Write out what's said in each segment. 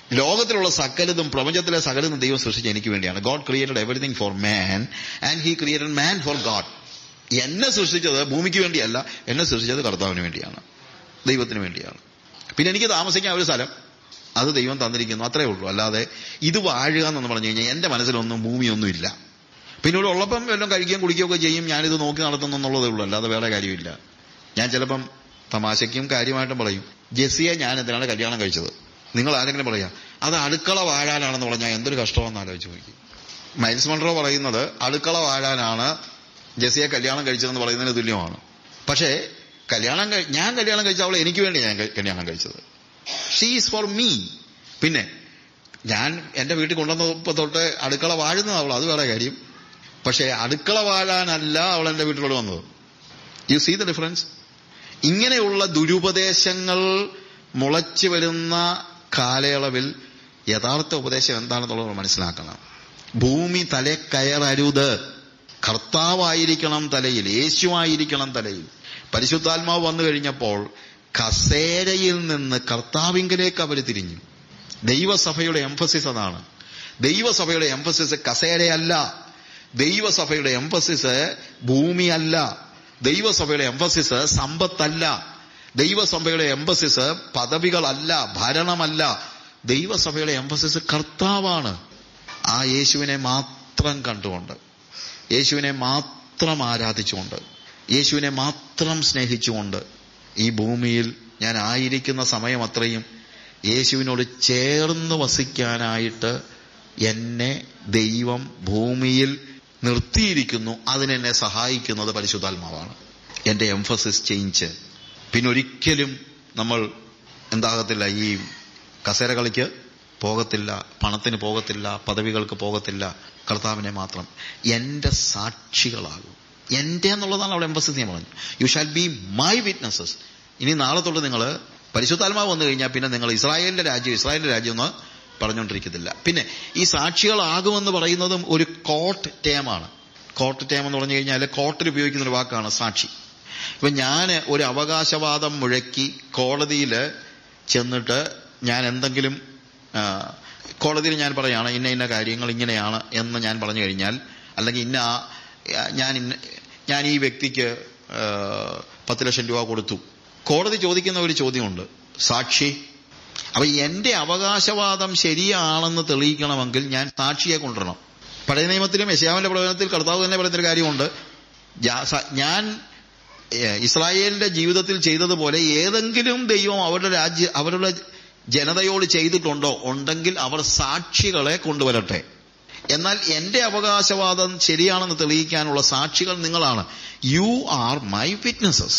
ലോകത്തിലുള്ള സകലതും പ്രപഞ്ചത്തിലെ സകലതും ദൈവം സൃഷ്ടിച്ച എനിക്ക് വേണ്ടിയാണ് God created everything for man and he created man for God എന്നെ സൃഷ്ടിച്ചത് ഭൂമിക്ക് വേണ്ടിയല്ല എന്നെ സൃഷ്ടിച്ചത് കർത്താവിന് വേണ്ടിയാണ് ദൈവത്തിന് വേണ്ടിയാണ് പിന്നെ എനിക്ക് താമസിക്കാൻ ഒരു സ്ഥലം അത് ദൈവം തന്നിരിക്കുന്നു അത്രേ ഉള്ളൂ അല്ലാതെ ഇത് വാഴുക എന്ന് പറഞ്ഞു കഴിഞ്ഞാൽ എന്റെ മനസ്സിലൊന്നും ഭൂമിയൊന്നും ഇല്ല പിന്നെ ഇവിടെ ഉള്ളപ്പം വല്ലതും കഴിക്കുകയും കുടിക്കുകയൊക്കെ ചെയ്യും ഞാനിത് നോക്കി നടത്തുന്നു എന്നുള്ളതേ ഉള്ളൂ അല്ലാതെ വേറെ കാര്യമില്ല ഞാൻ ചിലപ്പം തമാശയ്ക്കും കാര്യമായിട്ടും പറയും ജെസ്സിയെ ഞാൻ എന്തിനാണ് കല്യാണം കഴിച്ചത് നിങ്ങൾ ആരെങ്കിലും പറയാം അത് അടുക്കള വാഴാനാണെന്ന് പറഞ്ഞാൽ എന്തൊരു കഷ്ടമെന്ന് ആലോചിച്ച് നോക്കി മൈൽസ് മൺട്രോ പറയുന്നത് അടുക്കള വാഴാനാണ് ജെസ്സിയെ കല്യാണം കഴിച്ചതെന്ന് പറയുന്നതിന് തുല്യമാണ് പക്ഷേ കല്യാണം കഴി- ഞാൻ കല്യാണം കഴിച്ച അവളെ എനിക്ക് വേണ്ടി ഞാൻ ക- കല്യാണം കഴിച്ചത് ഷീസ് ഫോർ മീ പിന്നെ ഞാൻ എന്റെ വീട്ടിൽ കൊണ്ടുവന്നപ്പോ തൊട്ട് അടുക്കള വാഴുന്നത് അവൾ അത് വേറെ കാര്യം പക്ഷേ അടുക്കള വാഴാനല്ല അവൾ എന്റെ വീട്ടിലോട്ട് വന്നത് യു സീ ദ ഡിഫറൻസ് ഇങ്ങനെയുള്ള ദുരുപദേശങ്ങൾ മുളച്ചു വരുന്ന കാലയളവിൽ യഥാർത്ഥ ഉപദേശം എന്താണെന്നുള്ളത് നമ്മൾ മനസ്സിലാക്കണം ഭൂമി തല കയറരുത് കർത്താവായിരിക്കണം തലയിൽ യേശുവായിരിക്കണം തലയിൽ പരിശുദ്ധാത്മാവ് വന്നു കഴിഞ്ഞപ്പോൾ കസേരയിൽ നിന്ന് കർത്താവിങ്കലേക്ക് അവർ തിരിഞ്ഞു ദൈവസഭയുടെ എംഫസിസ് അതാണ് ദൈവസഭയുടെ എംഫസിസ് കസേരയല്ല ദൈവസഭയുടെ എംഫസിസ് ഭൂമിയല്ല ദൈവസഭയുടെ എംഫസിസ് സമ്പത്തല്ല ദൈവസഭയുടെ എംഫസിസ് പദവികളല്ല ഭരണമല്ല ദൈവസഭയുടെ എംഫസിസ് കർത്താവാണ് ആ യേശുവിനെ മാത്രം കണ്ടുകൊണ്ട് യേശുവിനെ മാത്രം ആരാധിച്ചുകൊണ്ട് യേശുവിനെ മാത്രം സ്നേഹിച്ചുകൊണ്ട് ഈ ഭൂമിയിൽ ഞാൻ ആയിരിക്കുന്ന സമയം അത്രയും യേശുവിനോട് ചേർന്ന് വസിക്കാനായിട്ട് എന്നെ ദൈവം ഭൂമിയിൽ നിർത്തിയിരിക്കുന്നു അതിനെന്നെ സഹായിക്കുന്നത് പരിശുദ്ധാത്മാവാണ് എന്റെ എംഫസിസ് ചേഞ്ച് പിന്നെ ഒരിക്കലും നമ്മൾ എന്താകത്തില്ല ഈ കസേര കളിക്ക് പോകത്തില്ല പണത്തിന് പോകത്തില്ല പദവികൾക്ക് പോകത്തില്ല കർത്താവിനെ മാത്രം എന്റെ സാക്ഷികളാകും എന്റെ എന്നുള്ളതാണ് അവിടെ എംഫസിസ് ഞാൻ പറഞ്ഞു you shall be my witnesses ഇനി നാളെ തൊട്ട് നിങ്ങൾ പരിശുദ്ധാത്മാവ് വന്നു കഴിഞ്ഞാൽ പിന്നെ നിങ്ങൾ ഇസ്രായേലിന്റെ രാജ്യം ഇസ്രായേലിന്റെ രാജ്യം എന്ന് പറഞ്ഞുകൊണ്ടിരിക്കത്തില്ല പിന്നെ ഈ സാക്ഷികളാകുമെന്ന് പറയുന്നതും ഒരു കോട്ട് ടേമാണ് കോട്ട് ടേം എന്ന് പറഞ്ഞു കഴിഞ്ഞാൽ കോർട്ടിൽ ഉപയോഗിക്കുന്ന ഒരു വാക്കാണ് സാക്ഷി ഇപ്പൊ ഞാൻ ഒരു അവകാശവാദം മുഴക്കി കോടതിയിൽ ചെന്നിട്ട് ഞാൻ എന്തെങ്കിലും ആ, കോടതിയിൽ ഞാൻ പറയാണ് ഇന്ന ഇന്ന കാര്യങ്ങൾ ഇങ്ങനെയാണ് എന്ന് ഞാൻ പറഞ്ഞു കഴിഞ്ഞാൽ അല്ലെങ്കിൽ ഇന്ന ആ- ഞാൻ ഇന്ന ഞാൻ ഈ വ്യക്തിക്ക് ആ, പത്ത് ലക്ഷം രൂപ കൊടുത്തു കോടതി ചോദിക്കുന്ന ഒരു ചോദ്യമുണ്ട് സാക്ഷി അപ്പൊ എന്റെ അവകാശവാദം ശരിയാണെന്ന് തെളിയിക്കണമെങ്കിൽ ഞാൻ സാക്ഷിയെ കൊണ്ടുവരണം പഴയ നിയമത്തിലും യശയാവിന്റെ പ്രവചനത്തിൽ കർത്താവ് തന്നെ പറയുന്നൊരു കാര്യമുണ്ട് ജാ- സ- ഞാൻ ഏഹ്, ഇസ്രായേലിന്റെ ജീവിതത്തിൽ ചെയ്തതുപോലെ ഏതെങ്കിലും ദൈവം അവരുടെ രാജ്യ അവരുടെ ജനതയോട് ചെയ്തിട്ടുണ്ടോ ഉണ്ടെങ്കിൽ അവർ സാക്ഷികളെ കൊണ്ടുവരട്ടെ എന്നാൽ എന്റെ അവകാശവാദം ശരിയാണെന്ന് തെളിയിക്കാനുള്ള സാക്ഷികൾ നിങ്ങളാണ് യു ആർ മൈ വിറ്റ്നസസ്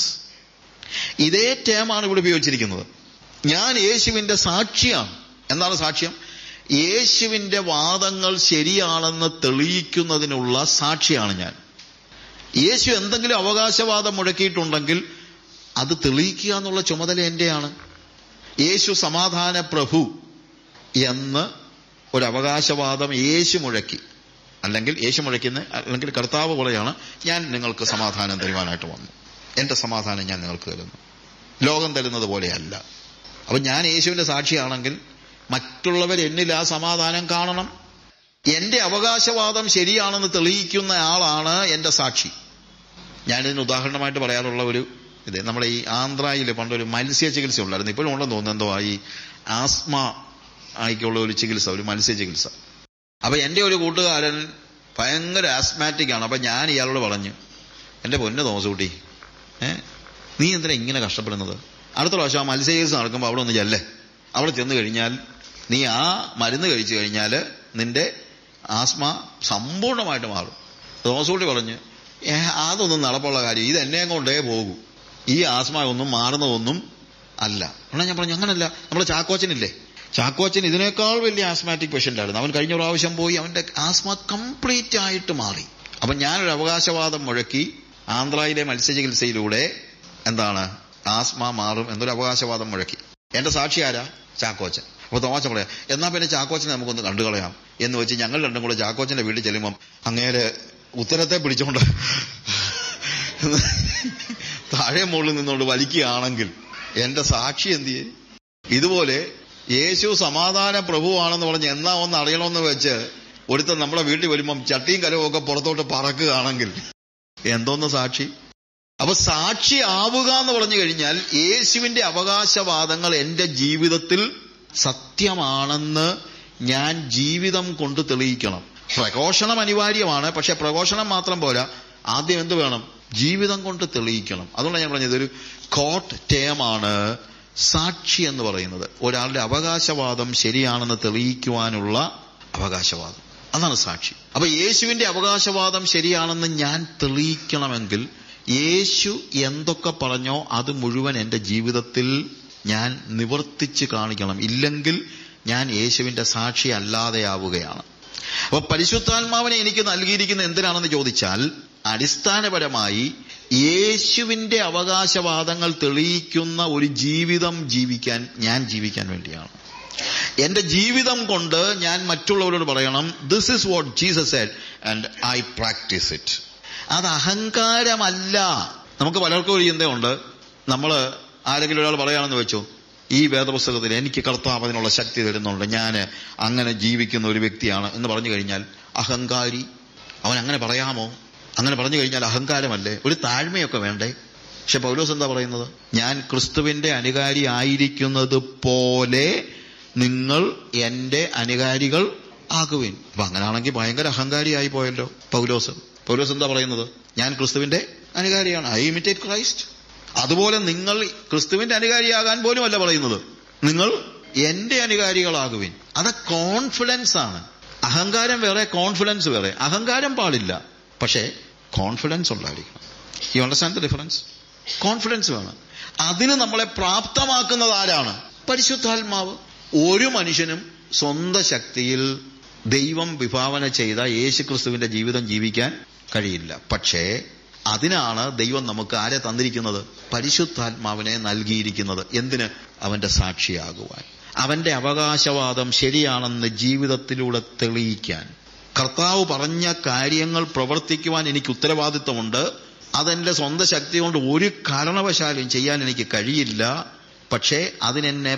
ഇതേ ടേമാണ് ഇവിടെ ഉപയോഗിച്ചിരിക്കുന്നത് ഞാൻ യേശുവിന്റെ സാക്ഷിയാണ് എന്താണ് സാക്ഷ്യം യേശുവിന്റെ വാദങ്ങൾ ശരിയാണെന്ന് തെളിയിക്കുന്നതിനുള്ള സാക്ഷിയാണ് ഞാൻ യേശു എന്തെങ്കിലും അവകാശവാദം മുഴക്കിയിട്ടുണ്ടെങ്കിൽ അത് തെളിയിക്കുക എന്നുള്ള ചുമതല എന്റെയാണ് യേശു സമാധാന പ്രഭു എന്ന് ഒരു അവകാശവാദം യേശു മുഴക്കി അല്ലെങ്കിൽ യേശു മുഴക്കുന്ന അല്ലെങ്കിൽ കർത്താവ് പോലെയാണ് ഞാൻ നിങ്ങൾക്ക് സമാധാനം തരുവാനായിട്ട് വന്നു എന്റെ സമാധാനം ഞാൻ നിങ്ങൾക്ക് തരുന്നു ലോകം തരുന്നത് പോലെയല്ല അപ്പൊ ഞാൻ യേശുവിന്റെ സാക്ഷിയാണെങ്കിൽ മറ്റുള്ളവർ എന്നിൽ ആ സമാധാനം കാണണം എന്റെ അവകാശവാദം ശരിയാണെന്ന് തെളിയിക്കുന്ന ആളാണ് എന്റെ സാക്ഷി ഞാനിതിന് ഉദാഹരണമായിട്ട് പറയാറുള്ള ഒരു ഇത് നമ്മുടെ ഈ ആന്ധ്രയിൽ പണ്ടൊരു മത്സ്യ ചികിത്സ ഉണ്ടായിരുന്നു ഇപ്പോഴും ഉണ്ടെന്ന് തോന്നുന്നു എന്തോ ആ ഈ ആസ്മ ആയിക്കുള്ള ഒരു ചികിത്സ ഒരു മത്സ്യ ചികിത്സ അപ്പൊ എന്റെ ഒരു കൂട്ടുകാരൻ ഭയങ്കര ആസ്മാറ്റിക് ആണ് അപ്പൊ ഞാൻ ഇയാളോട് പറഞ്ഞു എന്റെ പൊന്ന് തോമസൂട്ടി ഏ നീ എന്തിനാ ഇങ്ങനെ കഷ്ടപ്പെടുന്നത് അടുത്ത പ്രാവശ്യം ആ മത്സ്യ ചികിത്സ നടക്കുമ്പോൾ അവിടെ ഒന്ന് ചെല്ലേ അവിടെ ചെന്ന് കഴിഞ്ഞാൽ നീ ആ മരുന്ന് കഴിച്ചു കഴിഞ്ഞാൽ നിന്റെ ആസ്മ സമ്പൂർണ്ണമായിട്ട് മാറും തോമസൂട്ടി പറഞ്ഞു ഏ അതൊന്നും നടപ്പുള്ള കാര്യം ഇത് എന്നെ കൊണ്ടേ പോകൂ ഈ ആസ്മ ഒന്നും മാറുന്നതൊന്നും അല്ല എന്നാൽ ഞാൻ പറഞ്ഞു അങ്ങനല്ല നമ്മുടെ ചാക്കോച്ചനില്ലേ ചാക്കോച്ചൻ ഇതിനേക്കാൾ വലിയ ആസ്മാറ്റിക് പേഷ്യന്റ് ആയിരുന്നു അവൻ കഴിഞ്ഞ പ്രാവശ്യം പോയി അവന്റെ ആസ്മ കംപ്ലീറ്റ് ആയിട്ട് മാറി അപ്പൊ ഞാനൊരു അവകാശവാദം മുഴക്കി ആന്ധ്രയിലെ മത്സ്യചികിത്സയിലൂടെ എന്താണ് ആസ്മ മാറും എന്നൊരു അവകാശവാദം മുഴക്കി എന്റെ സാക്ഷി ആരാ ചാക്കോച്ചൻ അപ്പൊ തോമാച്ച പറയാം എന്നാ പിന്നെ ചാക്കോച്ചനെ നമുക്കൊന്ന് കണ്ടുകളയാം എന്ന് വെച്ച് ഞങ്ങൾ രണ്ടും കൂടെ ചാക്കോച്ചന്റെ വീട്ടിൽ ചെല്ലുമ്പം അങ്ങേരെ ഉത്തരത്തെ പിടിച്ചോണ്ട് താഴെ മുകളിൽ നിന്നുകൊണ്ട് വലിക്കുകയാണെങ്കിൽ എന്റെ സാക്ഷി എന്ത് ചെയ്യും ഇതുപോലെ യേശു സമാധാന പ്രഭുവാണെന്ന് പറഞ്ഞ് എന്നാ ഒന്ന് അറിയണമെന്ന് വെച്ച് ഒരുത്തൻ നമ്മുടെ വീട്ടിൽ വരുമ്പം ചട്ടിയും കലവും ഒക്കെ പുറത്തോട്ട് പറക്കുകയാണെങ്കിൽ എന്തോന്ന് സാക്ഷി അപ്പൊ സാക്ഷി ആവുക എന്ന് പറഞ്ഞു കഴിഞ്ഞാൽ യേശുവിന്റെ അവകാശവാദങ്ങൾ എന്റെ ജീവിതത്തിൽ സത്യമാണെന്ന് ഞാൻ ജീവിതം കൊണ്ട് തെളിയിക്കണം പ്രഘോഷണം അനിവാര്യമാണ് പക്ഷെ പ്രഘോഷണം മാത്രം പോരാ ആദ്യം എന്ത് വേണം ജീവിതം കൊണ്ട് തെളിയിക്കണം അതുകൊണ്ട് ഞാൻ പറഞ്ഞത് ഒരു കോട്ട് ടേമാണ് സാക്ഷി എന്ന് പറയുന്നത് ഒരാളുടെ അവകാശവാദം ശരിയാണെന്ന് തെളിയിക്കുവാനുള്ള അവകാശവാദം അതാണ് സാക്ഷി അപ്പൊ യേശുവിന്റെ അവകാശവാദം ശരിയാണെന്ന് ഞാൻ തെളിയിക്കണമെങ്കിൽ യേശു എന്തൊക്കെ പറഞ്ഞോ അത് മുഴുവൻ എൻ്റെ ജീവിതത്തിൽ ഞാൻ നിവർത്തിച്ച് കാണിക്കണം ഇല്ലെങ്കിൽ ഞാൻ യേശുവിന്റെ സാക്ഷി അല്ലാതെയാവുകയാണ് അപ്പൊ പരിശുദ്ധാത്മാവിനെ എനിക്ക് നൽകിയിരിക്കുന്ന എന്തിനാണെന്ന് ചോദിച്ചാൽ അടിസ്ഥാനപരമായി യേശുവിന്റെ അവകാശവാദങ്ങൾ തെളിയിക്കുന്ന ഒരു ജീവിതം ജീവിക്കാൻ ഞാൻ ജീവിക്കാൻ വേണ്ടിയാണ് എന്റെ ജീവിതം കൊണ്ട് ഞാൻ മറ്റുള്ളവരോട് പറയണം this is what Jesus said and I practise it അത് അഹങ്കാരമല്ല നമുക്ക് പലർക്കും ഒരു ചിന്തയുണ്ട് നമ്മൾ ആരെങ്കിലും ഒരാൾ പറയുകയാണെന്ന് വെച്ചു ഈ വേദപുസ്തകത്തിൽ എനിക്ക് കർത്താവ് അതിനുള്ള ശക്തി തരുന്നുണ്ട് ഞാൻ അങ്ങനെ ജീവിക്കുന്ന ഒരു വ്യക്തിയാണ് എന്ന് പറഞ്ഞു കഴിഞ്ഞാൽ അഹങ്കാരി അവൻ അങ്ങനെ പറയാമോ അങ്ങനെ പറഞ്ഞു കഴിഞ്ഞാൽ അഹങ്കാരമല്ലേ ഒരു താഴ്മയൊക്കെ വേണ്ടേ പക്ഷെ പൗലോസ് എന്താ പറയുന്നത് ഞാൻ ക്രിസ്തുവിന്റെ അനുകാരി ആയിരിക്കുന്നത് പോലെ നിങ്ങൾ എന്റെ അനുകാരികൾ ആകുവിൻ അപ്പൊ അങ്ങനെയാണെങ്കിൽ ഭയങ്കര അഹങ്കാരിയായി പോയല്ലോ പൗലോസ് പൗലോസ് എന്താ പറയുന്നത് ഞാൻ ക്രിസ്തുവിന്റെ അനുകാരിയാണ് ഐ ഇമിറ്റേറ്റ് ക്രൈസ്റ്റ് അതുപോലെ നിങ്ങൾ ക്രിസ്തുവിന്റെ അനുകാരിയാകാൻ പോലും അല്ല പറയുന്നത് നിങ്ങൾ എന്റെ അനുകാരികളാകുവിൻ അത് കോൺഫിഡൻസ് ആണ് അഹങ്കാരം വേറെ കോൺഫിഡൻസ് വേറെ അഹങ്കാരം പാടില്ല പക്ഷേ കോൺഫിഡൻസ് ഉണ്ടായിരിക്കണം you understand the difference confidence വേണം അതിന് നമ്മളെ പ്രാപ്തമാക്കുന്നത് ആരാണ് പരിശുദ്ധാത്മാവ് ഒരു മനുഷ്യനും സ്വന്തം ശക്തിയിൽ ദൈവം വിഭാവന ചെയ്ത യേശു ക്രിസ്തുവിന്റെ ജീവിതം ജീവിക്കാൻ കഴിയില്ല പക്ഷേ അതിനാണ് ദൈവം നമുക്ക് ആരെ തന്നിരിക്കുന്നത് പരിശുദ്ധാത്മാവിനെ നൽകിയിരിക്കുന്നത് എന്തിന് അവന്റെ സാക്ഷിയാകുവാൻ അവന്റെ അവകാശവാദം ശരിയാണെന്ന് ജീവിതത്തിലൂടെ തെളിയിക്കാൻ കർത്താവ് പറഞ്ഞ കാര്യങ്ങൾ പ്രവർത്തിക്കുവാൻ എനിക്ക് ഉത്തരവാദിത്വമുണ്ട് അതെന്റെ സ്വന്തം ശക്തി കൊണ്ട് ഒരു കാരണവശാലും ചെയ്യാൻ എനിക്ക് കഴിയില്ല പക്ഷേ അതിനെന്നെ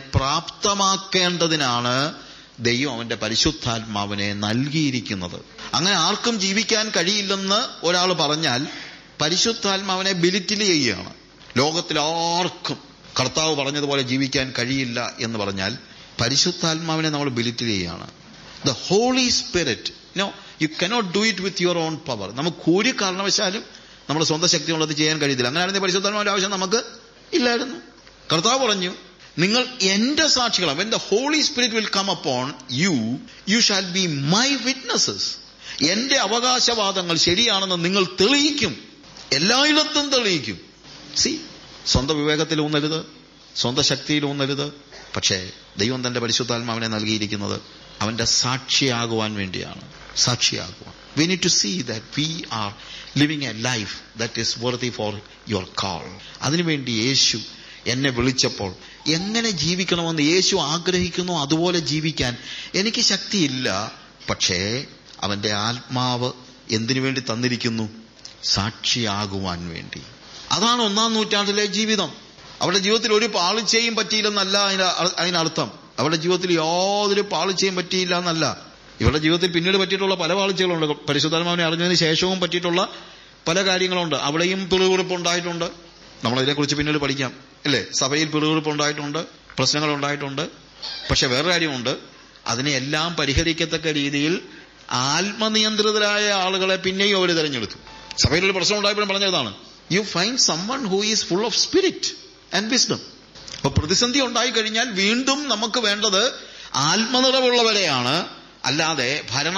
പ്രാപ്തമാക്കേണ്ടതിനാണ് ദൈവം അവന്റെ പരിശുദ്ധാത്മാവിനെ നൽകിയിരിക്കുന്നത് അങ്ങനെ ആർക്കും ജീവിക്കാൻ കഴിയില്ലെന്ന് ഒരാൾ പറഞ്ഞാൽ പരിശുദ്ധാത്മാവിനെ ബിലിറ്റിൽ ചെയ്യുകയാണ് ലോകത്തിൽ ആർക്കും കർത്താവ് പറഞ്ഞതുപോലെ ജീവിക്കാൻ കഴിയില്ല എന്ന് പറഞ്ഞാൽ പരിശുദ്ധാത്മാവിനെ നമ്മൾ ബിലിറ്റിൽ ചെയ്യുകയാണ് the Holy Spirit no you cannot do it with your own power നമുക്ക് ഒരു കാരണവശാലും നമ്മുടെ സ്വന്തം ശക്തി കൊണ്ടത് ചെയ്യാൻ കഴിയത്തില്ല അങ്ങനെയാണെങ്കിൽ പരിശുദ്ധാത്മാവിന്റെ ആവശ്യം നമുക്ക് ഇല്ലായിരുന്നു കർത്താവ് പറഞ്ഞു നിങ്ങൾ എന്റെ സാക്ഷികളാണ് when the Holy Spirit will come upon you you shall be my witnesses എന്റെ അവകാശവാദങ്ങൾ ശരിയാണെന്ന് നിങ്ങൾ തെളിയിക്കും എല്ലായിടത്തും തെളിയിക്കും സി സ്വന്തം വിവേകത്തിൽ ഊന്നരുത് സ്വന്തം ശക്തിയിൽ ഊന്നരുത് പക്ഷേ ദൈവം തന്റെ പരിശുദ്ധാത്മാവിനെ നൽകിയിരിക്കുന്നത് അവന്റെ സാക്ഷിയാകുവാൻ വേണ്ടിയാണ് സാക്ഷിയാകുവാൻ we need to see that we are living a life that is worthy for your call അതിനുവേണ്ടി യേശു എന്നെ വിളിച്ചപ്പോൾ എങ്ങനെ ജീവിക്കണമെന്ന് യേശു ആഗ്രഹിക്കുന്നു അതുപോലെ ജീവിക്കാൻ എനിക്ക് ശക്തിയില്ല പക്ഷേ അവന്റെ ആത്മാവ് എന്തിനു വേണ്ടി തന്നിരിക്കുന്നു സാക്ഷിയാകുവാൻ വേണ്ടി അതാണ് ഒന്നാം നൂറ്റാണ്ടിലെ ജീവിതം അവരുടെ ജീവിതത്തിൽ ഒരു പാളിച്ചയും പറ്റിയില്ലെന്നല്ല അതിനർത്ഥം അവരുടെ ജീവിതത്തിൽ യാതൊരു പാളിച്ചയും പറ്റിയില്ല എന്നല്ല ഇവരുടെ ജീവിതത്തിൽ പിന്നീട് പറ്റിയിട്ടുള്ള പല പാളിച്ചകളുണ്ട് പരിശുദ്ധാത്മാവിനെ അറിഞ്ഞതിന് ശേഷവും പറ്റിയിട്ടുള്ള പല കാര്യങ്ങളുണ്ട് അവിടെയും പിറുവിറുപ്പ് ഉണ്ടായിട്ടുണ്ട് നമ്മളതിനെക്കുറിച്ച് പിന്നീട് പഠിക്കാം അല്ലേ സഭയിൽ പിറുവിറുപ്പ് ഉണ്ടായിട്ടുണ്ട് പ്രശ്നങ്ങൾ ഉണ്ടായിട്ടുണ്ട് പക്ഷെ വേറെ കാര്യമുണ്ട് അതിനെ എല്ലാം പരിഹരിക്കത്തക്ക രീതിയിൽ ആത്മനിയന്ത്രിതരായ ആളുകളെ പിന്നെയും അവർ തിരഞ്ഞെടുത്തു സഭയിൽ ഒരു പ്രശ്നം ഉണ്ടായപ്പോഴും പറഞ്ഞതാണ് you find someone who is full of spirit and wisdom അപ്പൊ പ്രതിസന്ധി ഉണ്ടായി കഴിഞ്ഞാൽ വീണ്ടും നമുക്ക് വേണ്ടത് ആത്മനിറവുള്ളവരെയാണ് അല്ലാതെ ഭരണ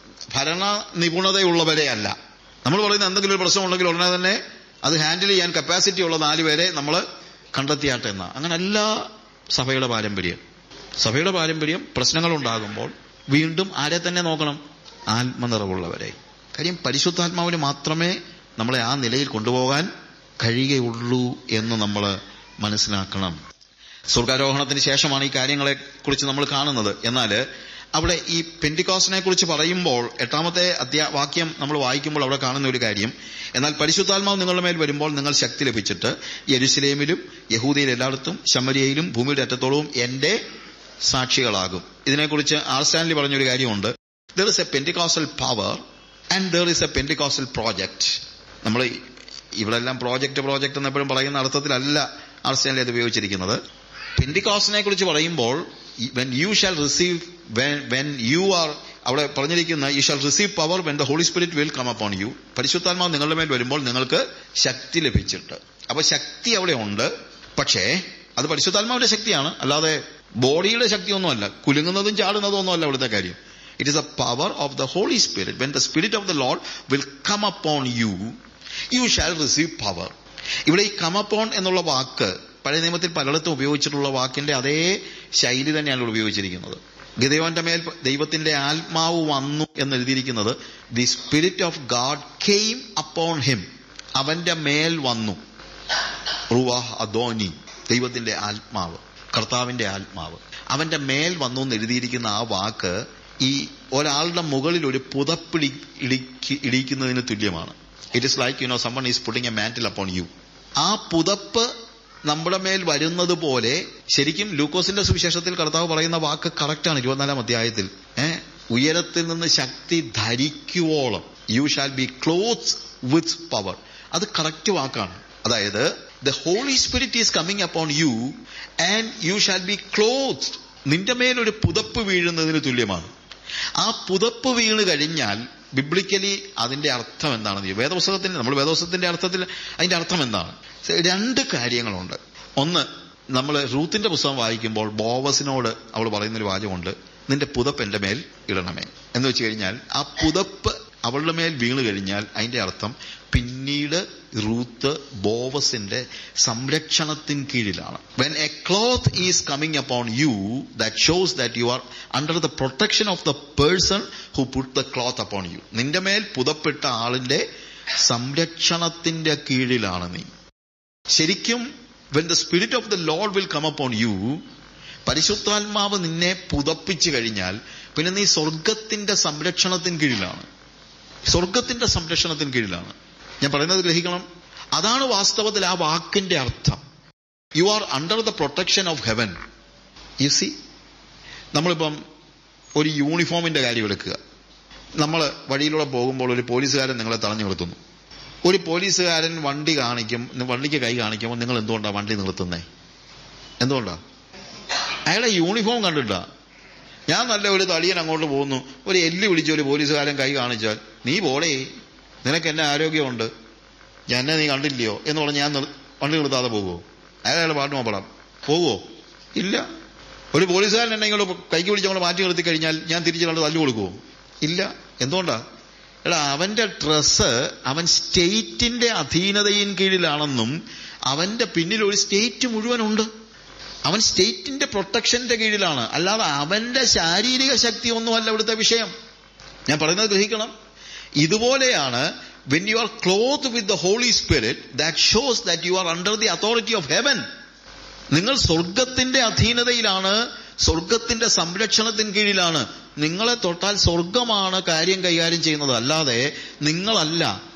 ഭരണ നിപുണതയുള്ളവരെ അല്ല നമ്മൾ പറയുന്ന എന്തെങ്കിലും ഒരു പ്രശ്നം ഉണ്ടെങ്കിൽ ഉടനെ തന്നെ അത് ഹാൻഡിൽ ചെയ്യാൻ കപ്പാസിറ്റി ഉള്ള നാല് പേരെ നമ്മൾ കണ്ടെത്തിയാട്ടെ എന്ന അങ്ങനല്ല സഭയുടെ പാരമ്പര്യം സഭയുടെ പാരമ്പര്യം പ്രശ്നങ്ങൾ ഉണ്ടാകുമ്പോൾ വീണ്ടും ആരെ തന്നെ നോക്കണം ആത്മനിറവുള്ളവരെ കാര്യം പരിശുദ്ധാത്മാവിന് മാത്രമേ നമ്മളെ ആ നിലയിൽ കൊണ്ടുപോകാൻ കഴിയുകയുള്ളൂ എന്ന് നമ്മൾ മനസ്സിലാക്കണം സ്വർഗാരോഹണത്തിന് ശേഷമാണ് ഈ കാര്യങ്ങളെ കുറിച്ച് നമ്മൾ കാണുന്നത് എന്നാൽ അവിടെ ഈ പെന്റിക്കോസിനെ കുറിച്ച് പറയുമ്പോൾ എട്ടാമത്തെ അധ്യാ വാക്യം നമ്മൾ വായിക്കുമ്പോൾ അവിടെ കാണുന്ന ഒരു കാര്യം എന്നാൽ പരിശുദ്ധാത്മാവ് നിങ്ങളുടെ മേൽ വരുമ്പോൾ നിങ്ങൾ ശക്തി ലഭിച്ചിട്ട് യെരുസലേമിലും യഹൂദയിൽ എല്ലായിടത്തും ശമരിയയിലും ഭൂമിയുടെ അറ്റത്തോളവും എന്റെ സാക്ഷികളാകും ഇതിനെക്കുറിച്ച് ആർ സ്റ്റാൻലി പറഞ്ഞൊരു കാര്യമുണ്ട് there is a Pentecostal power and there is a Pentecostal project നമ്മൾ ഇവിടെ എല്ലാം പ്രോജക്റ്റ് പ്രോജക്റ്റ് എന്ന് എപ്പോഴും പറയുന്ന അർത്ഥത്തിലല്ല ആർ സ്റ്റാൻലി അത് ഉപയോഗിച്ചിരിക്കുന്നത് പെന്റിക്കോസിനെ കുറിച്ച് പറയുമ്പോൾ when you shall receive when you are അവിടെ പറഞ്ഞിരിക്കുന്ന you shall receive power when the Holy Spirit will come upon you പരിശുദ്ധാത്മാവ് നിങ്ങളുടെ മേൽ വരുമ്പോൾ നിങ്ങൾക്ക് ശക്തി ലഭിച്ചിട്ട് അപ്പൊ ശക്തി അവിടെ ഉണ്ട് പക്ഷേ അത് പരിശുദ്ധാത്മാവിന്റെ ശക്തിയാണ് അല്ലാതെ ബോഡിയുടെ ശക്തിയൊന്നുമല്ല കുലുങ്ങുന്നതും ചാടുന്നതും ഒന്നുമല്ല ഇവിടുത്തെ കാര്യം it is a power of the Holy Spirit when the Spirit of the Lord will come upon you you shall receive power ഇവിടെ ഈ കം അപ്പോൺ എന്നുള്ള വാക്ക് പഴയ നിയമത്തിൽ പലയിടത്തും ഉപയോഗിച്ചിട്ടുള്ള വാക്കിന്റെ അതേ ശൈലി തന്നെയാണ് ഇവിടെ ഉപയോഗിച്ചിരിക്കുന്നത് ഗിതയോന്റെ മേൽ ദൈവത്തിന്റെ ആത്മാവ് വന്നു എന്ന് എഴുതിയിരിക്കുന്നത് the Spirit of God came upon him അവന്റെ മേൽ വന്നു റുവാഹ് അദോനി ദൈവത്തിന്റെ ആത്മാവ് കർത്താവിന്റെ ആത്മാവ് അവന്റെ മേൽ വന്നു എന്ന് എഴുതിയിരിക്കുന്ന ആ വാക്ക് ഈ ഒരാളുടെ മുകളിൽ ഒരു പുതപ്പിടി ഇടിക്ക് ഇടിക്കുന്നതിന് തുല്യമാണ് it is like you know someone is putting a mantle upon you ആ പുതപ്പ് നമ്മുടെ മേൽ വരുന്നത് പോലെ ശരിക്കും ലൂക്കോസിന്റെ സുവിശേഷത്തിൽ കർത്താവ് പറയുന്ന വാക്ക് കറക്റ്റാണ് ഇരുപത്തിനാലാം അധ്യായത്തിൽ ഏഹ് ഉയരത്തിൽ നിന്ന് ശക്തി ധരിക്കുവോളം you shall be cloth with power അത് കറക്റ്റ് വാക്കാണ് അതായത് the Holy Spirit is coming upon you and you shall be cloth നിന്റെ മേലൊരു പുതപ്പ് വീഴുന്നതിന് തുല്യമാണ് ആ പുതപ്പ് വീണ് കഴിഞ്ഞാൽ ബിബ്ലിക്കലി അതിന്റെ അർത്ഥം എന്താണെന്ന് വേദപുസ്തകത്തിന്റെ നമ്മൾ വേദപുസ്തകത്തിന്റെ അർത്ഥത്തിൽ അതിന്റെ അർത്ഥം എന്താണ് രണ്ട് കാര്യങ്ങളുണ്ട് ഒന്ന് നമ്മൾ റൂത്തിന്റെ പുസ്തകം വായിക്കുമ്പോൾ ബോവസിനോട് അവൾ പറയുന്നൊരു വാചകമുണ്ട് നിന്റെ പുതപ്പ് എന്റെ മേൽ ഇടണമേ എന്ന് വെച്ച് കഴിഞ്ഞാൽ ആ പുതപ്പ് അവളുടെ മേൽ വീണ് കഴിഞ്ഞാൽ അതിന്റെ അർത്ഥം പിന്നീട് റൂത്ത് ബോവസിന്റെ സംരക്ഷണത്തിന് കീഴിലാണ് when a cloth is coming upon you that shows that you are under the protection of the person who put the cloth upon you നിന്റെ മേൽ പുതപ്പെട്ട ആളിന്റെ സംരക്ഷണത്തിന്റെ കീഴിലാണ് നീ ശരിക്കും when the Spirit of the Lord will come upon you പരിശുദ്ധാത്മാവ് നിന്നെ പുതപ്പിച്ചു കഴിഞ്ഞാൽ പിന്നെ നീ സ്വർഗത്തിന്റെ സംരക്ഷണത്തിന് കീഴിലാണ് സ്വർഗത്തിന്റെ സംരക്ഷണത്തിന് കീഴിലാണ് ഞാൻ പറയുന്നത് ഗ്രഹിക്കണം അതാണ് വാസ്തവത്തിൽ ആ വാക്കിന്റെ അർത്ഥം you are under the protection of heaven you see നമ്മളിപ്പം ഒരു യൂണിഫോമിന്റെ കാര്യം എടുക്കുക നമ്മൾ വഴിയിലൂടെ പോകുമ്പോൾ ഒരു പോലീസുകാരൻ നിങ്ങളെ തടഞ്ഞു നിർത്തുന്നു ഒരു പോലീസുകാരൻ വണ്ടി കാണിക്കും വണ്ടിക്ക് കൈ കാണിക്കുമ്പോൾ നിങ്ങൾ എന്തുകൊണ്ടാണ് വണ്ടി നിർത്തുന്നേ എന്തുകൊണ്ടാ അയാളെ യൂണിഫോം കണ്ടിട്ടാ ഞാൻ നല്ല ഒരു തടിയൻ അങ്ങോട്ട് പോകുന്നു ഒരു എല്ലി പിടിച്ച ഒരു പോലീസുകാരൻ കൈ കാണിച്ചാൽ നീ പോടേ നിനക്ക് എന്നെ ആരോഗ്യമുണ്ട് എന്നെ നീ കണ്ടില്ലയോ എന്ന് പറഞ്ഞ് ഞാൻ വണ്ടി നിർത്താതെ പോകുമോ അയാളെ പാട്ട് നോപ്പടാം പോകുമോ ഇല്ല ഒരു പോലീസുകാരൻ എന്നെ ഇങ്ങോട്ട് കൈക്ക് പിടിച്ചങ്ങോട്ട് മാറ്റി നിർത്തി കഴിഞ്ഞാൽ ഞാൻ തിരിച്ചു കണ്ട് തല്ലു കൊടുക്കുമോ ഇല്ല എന്തുകൊണ്ടാ എടാ അവന്റെ ഡ്രസ്സ് അവൻ സ്റ്റേറ്റിന്റെ അധീനതയിൻ കീഴിലാണെന്നും അവന്റെ പിന്നിൽ ഒരു സ്റ്റേറ്റ് മുഴുവനുണ്ട് അവൻ സ്റ്റേറ്റിന്റെ പ്രൊട്ടക്ഷന്റെ കീഴിലാണ് അല്ലാതെ അവന്റെ ശാരീരിക ശക്തി ഒന്നുമല്ല ഇവിടുത്തെ വിഷയം ഞാൻ പറയുന്നത് ഗ്രഹിക്കണം ഇതുപോലെയാണ് when you are cloth with the Holy Spirit that shows that you are under the authority of heaven നിങ്ങൾ സ്വർഗത്തിന്റെ അധീനതയിലാണ് സ്വർഗത്തിന്റെ സംരക്ഷണത്തിന് കീഴിലാണ് നിങ്ങളെ തൊട്ടാൽ സ്വർഗമാണ് കാര്യം കൈകാര്യം ചെയ്യുന്നത് അല്ലാതെ നിങ്ങളല്ല